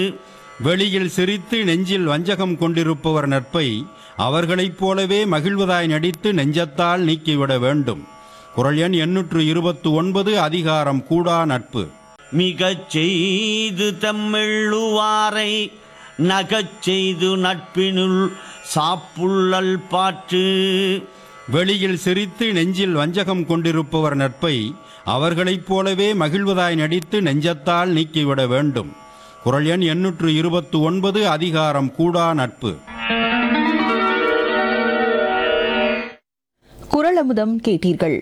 வெளியில் சிரித்து நெஞ்சில் வஞ்சகம் கொண்டிருப்பவர் நட்பை அவர்களைப் போலவே மகிழ்வதாய் நடித்து நெஞ்சத்தால் நீக்கிவிட வேண்டும் குரல் எண் எண்ணூற்று இருபத்து ஒன்பது அதிகாரம் கூடா நட்பு மிகச் செய்து தம்மெள்ளுவாரை நகச் செய்து நட்பினுள் சாப்புள்ளல் பாற்று வெளியில் சிரித்து நெஞ்சில் வஞ்சகம் கொண்டிருப்பவர் நட்பை அவர்களைப் போலவே மகிழ்வதாய் நடித்து நெஞ்சத்தால் நீக்கிவிட வேண்டும் குரல் எண் எண்ணூற்று இருபத்து ஒன்பது அதிகாரம் கூடா நட்பு குரல் அமுதம் கேட்டீர்கள்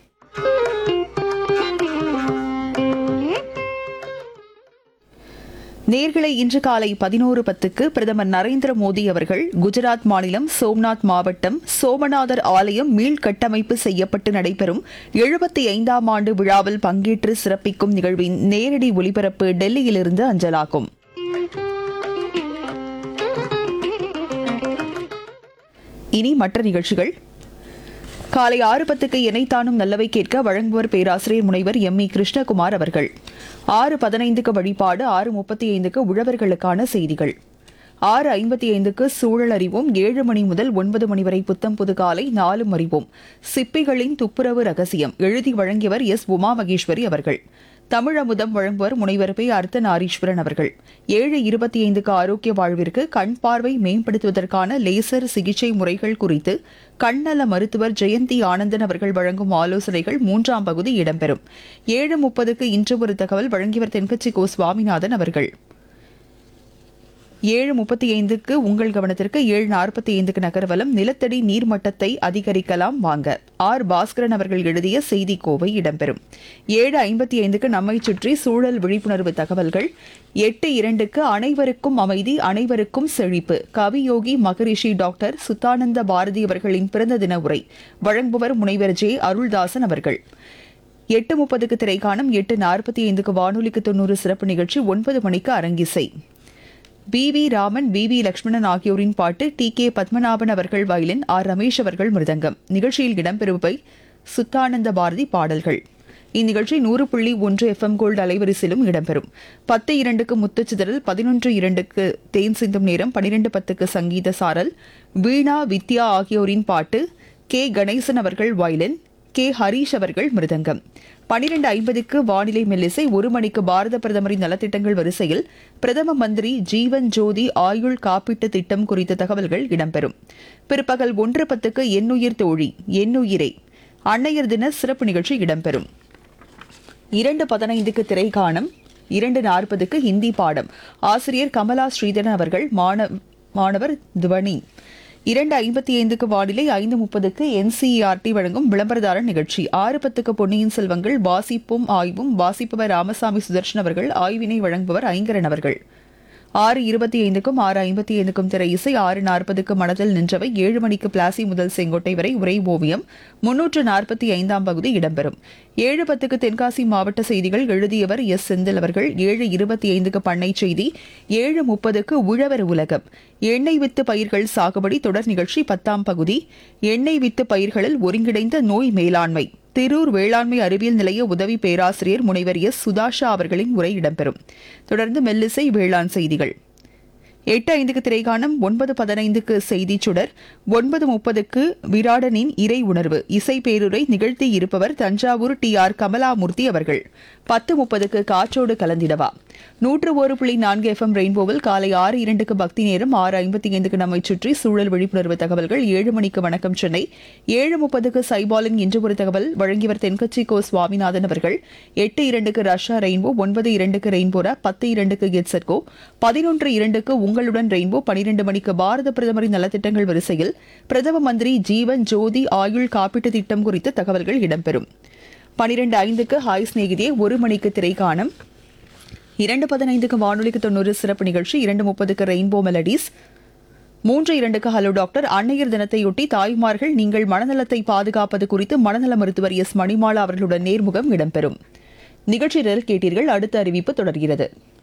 நேர்களை இன்று காலை பதினோரு பத்துக்கு பிரதமர் நரேந்திர மோடி அவர்கள் குஜராத் மாநிலம் சோம்நாத் மாவட்டம் சோமநாதர் ஆலயம் மீள்கட்டமைப்பு செய்யப்பட்டு நடைபெறும் எழுபத்தி ஐந்தாம் ஆண்டு விழாவில் பங்கேற்று சிறப்பிக்கும் நிகழ்வின் நேரடி ஒலிபரப்பு டெல்லியிலிருந்து அஞ்சலாகும் இனி மற்ற நிகழ்ச்சிகள் காலை ஆறு பத்துக்கு இணைத்தானும் நல்லவை கேட்க வழங்குவர் பேராசிரியர் முனைவர் எம் இ கிருஷ்ணகுமார் அவர்கள் ஆறு பதினைந்துக்கு வழிபாடு ஆறு முப்பத்தி ஐந்துக்கு உழவர்களுக்கான செய்திகள் ஆறு ஐம்பத்தி ஐந்துக்கு சூழல் அறிவோம் ஏழு மணி முதல் ஒன்பது மணி வரை புத்தம் புது காலை நாலும் அறிவோம் சிப்பிகளின் துப்புரவு ரகசியம் எழுதி வழங்கியவர் எஸ் உமா மகேஸ்வரி அவர்கள் தமிழ் அமுதம் வழங்குவர் முனைவர் பே அர்த்தநாரீஸ்வரன் அவர்கள் ஏழு இருபத்தி ஐந்துக்கு ஆரோக்கிய வாழ்விற்கு கண் பார்வை மேம்படுத்துவதற்கான லேசர் சிகிச்சை முறைகள் குறித்து கண்ணல மருத்துவர் ஜெயந்தி ஆனந்தன் அவர்கள் வழங்கும் ஆலோசனைகள் மூன்றாம் பகுதி இடம்பெறும் ஏழு முப்பதுக்கு இன்று ஒரு தகவல் வழங்கியவர் தென்கட்சி கோ சுவாமிநாதன் அவர்கள் ஏழு முப்பத்தி ஐந்துக்கு உங்கள் கவனத்திற்கு ஏழு நாற்பத்தி ஐந்துக்கு நகர்வலம் நிலத்தடி நீர்மட்டத்தை அதிகரிக்கலாம் வாங்க ஆர் பாஸ்கரன் அவர்கள் எழுதிய செய்தி கோவை இடம்பெறும் ஏழு ஐம்பத்தி ஐந்துக்கு நம்மை சுற்றி சூழல் விழிப்புணர்வு தகவல்கள் எட்டு இரண்டுக்கு அனைவருக்கும் அமைதி அனைவருக்கும் செழிப்பு கவியோகி மகரிஷி டாக்டர் சுத்தானந்த பாரதி அவர்களின் பிறந்த தின உரை வழங்குபவர் முனைவர் ஜே அருள்தாசன் அவர்கள் எட்டு முப்பதுக்கு திரைக்காணும் எட்டு நாற்பத்தி ஐந்துக்கு வானொலிக்கு தொண்ணூறு சிறப்பு நிகழ்ச்சி ஒன்பது மணிக்கு அரங்கிசை P V Raman P V Lakshmanan ஆகியோரின் பாட்டு டி கே பத்மநாபன் அவர்கள் வயலின் ஆர் ரமேஷ் அவர்கள் மிருதங்கம் நிகழ்ச்சியில் இடம்பெறுபவை சுத்தானந்த பாரதி பாடல்கள் இந்நிகழ்ச்சி நூறு புள்ளி ஒன்று எஃப்எம் கோல்டு அலைவரிசையிலும் இடம்பெறும் பத்து இரண்டுக்கு முத்துச்சிதறல் பதினொன்று இரண்டுக்கு தேன் சிந்தும் நேரம் பனிரெண்டு பத்துக்கு சங்கீத சாரல் வீணா வித்யா ஆகியோரின் பாட்டு கே கணேசன் அவர்கள் வயலின் கே ஹரீஷ் அவர்கள் மிருதங்கம் பனிரெண்டு ஐம்பதுக்கு வானிலை மெல்லிசை ஒரு மணிக்கு பாரத பிரதமரின் நலத்திட்டங்கள் வரிசையில் பிரதம மந்திரி ஜீவன் ஜோதி ஆயுள் காப்பீட்டு திட்டம் குறித்த தகவல்கள் இடம்பெறும் பிற்பகல் ஒன்று பத்துக்கு எண்ணுயிர் தோழி எண்ணுயிரே அன்னையர் தின சிறப்பு நிகழ்ச்சி இடம்பெறும் இரண்டு பதினைந்துக்கு திரைக்காணம் இரண்டு நாற்பதுக்கு ஹிந்தி பாடம் ஆசிரியர் கமலா ஸ்ரீதரன் அவர்கள் மாணவ மாணவர் துவனி இரண்டு ஐம்பத்தி ஐந்துக்கு வானிலை ஐந்து முப்பதுக்கு என்சிஇஆர்டி வழங்கும் விளம்பரதார நிகழ்ச்சி ஆறு பத்துக்கு பொன்னியின் செல்வங்கள் வாசிப்பும் ஆய்வும் வாசிப்பவர் ராமசாமி சுதர்ஷன் அவர்கள் ஆய்வினை வழங்குபவர் ஐங்கரன் அவர்கள் ஆறு இருபத்தி ஐந்துக்கும் ஆறு ஐம்பத்தி ஐந்துக்கும் திரை இசை ஆறு நாற்பதுக்கு மனதில் நின்றவை ஏழு மணிக்கு பிளாசி முதல் செங்கோட்டை வரை உரை ஓவியம் முன்னூற்று நாற்பத்தி ஐந்தாம் பகுதி இடம்பெறும் ஏழு பத்துக்கு தென்காசி மாவட்ட செய்திகள் எழுதியவர் எஸ் செந்தில் அவர்கள் ஏழு இருபத்தி ஐந்துக்கு பண்ணை செய்தி ஏழு முப்பதுக்கு உழவர் உலகம் எண்ணெய் வித்து பயிர்கள் சாகுபடி தொடர் நிகழ்ச்சி பத்தாம் பகுதி எண்ணெய் வித்து பயிர்களில் ஒருங்கிணைந்த நோய் மேலாண்மை திரூர் வேளாண்மை அறிவியல் நிலைய உதவி பேராசிரியர் முனைவர் எஸ் சுதாஷா அவர்களின் உரை இடம்பெறும் தொடர்ந்து மெல்லிசை வேளாண் செய்திகள் எட்டு ஐந்துக்கு திரைகாணம் ஒன்பது பதினைந்துக்கு செய்தி சுடர் ஒன்பது முப்பதுக்கு விராடனின் இறை உணர்வு இசை பேருரை நிகழ்த்தி இருப்பவர் தஞ்சாவூர் டி ஆர் கமலாமூர்த்தி அவர்கள் பத்து முப்பதுக்கு காற்றோடு கலந்திடவா நூற்று ஒரு புள்ளி நான்கு எஃப்எம் ரெயின்போவில் காலை ஆறு இரண்டுக்கு பக்தி நேரம் ஆறு ஐம்பத்தி ஐந்துக்கு நம்மை சுற்றி சூழல் விழிப்புணர்வு தகவல்கள் ஏழு மணிக்கு வணக்கம் சென்னை ஏழு முப்பதுக்கு சைபாலின் இன்று ஒரு தகவல் வழங்கியவர் தென்கட்சி கோ சுவாமிநாதன் அவர்கள் எட்டு இரண்டுக்கு ரஷ்யா ரெயின்போ ஒன்பது இரண்டுக்கு ரெயின்போரா பத்து இரண்டுக்கு கெட்செட்கோ பதினொன்று இரண்டுக்கு உங்களுடன் ரெயின்போ பனிரெண்டு மணிக்கு பாரத பிரதமரின் நலத்திட்டங்கள் வரிசையில் பிரதம மந்திரி ஜீவன் ஜோதி ஆயுள் காப்பீட்டு திட்டம் குறித்த தகவல்கள் இடம்பெறும் பனிரெண்டு ஐந்துக்கு ஹாய் சிநேகிதியே ஒரு மணிக்கு திரைக்காணம் இரண்டு பதினைந்துக்கு வானொலிக்கு தொண்ணூறு சிறப்பு நிகழ்ச்சி இரண்டு முப்பதுக்கு ரெயின்போ மெலடிஸ் மூன்று இரண்டுக்கு ஹலோ டாக்டர் அன்னையர் தினத்தையொட்டி தாய்மார்கள் நீங்கள் மனநலத்தை பாதுகாப்பது குறித்து மனநல மருத்துவர் எஸ் மணிமாலா அவர்களுடன் நேர்முகம் இடம்பெறும் நிகழ்ச்சி கேட்டீர்கள் அடுத்த அறிவிப்பு தொடர்கிறது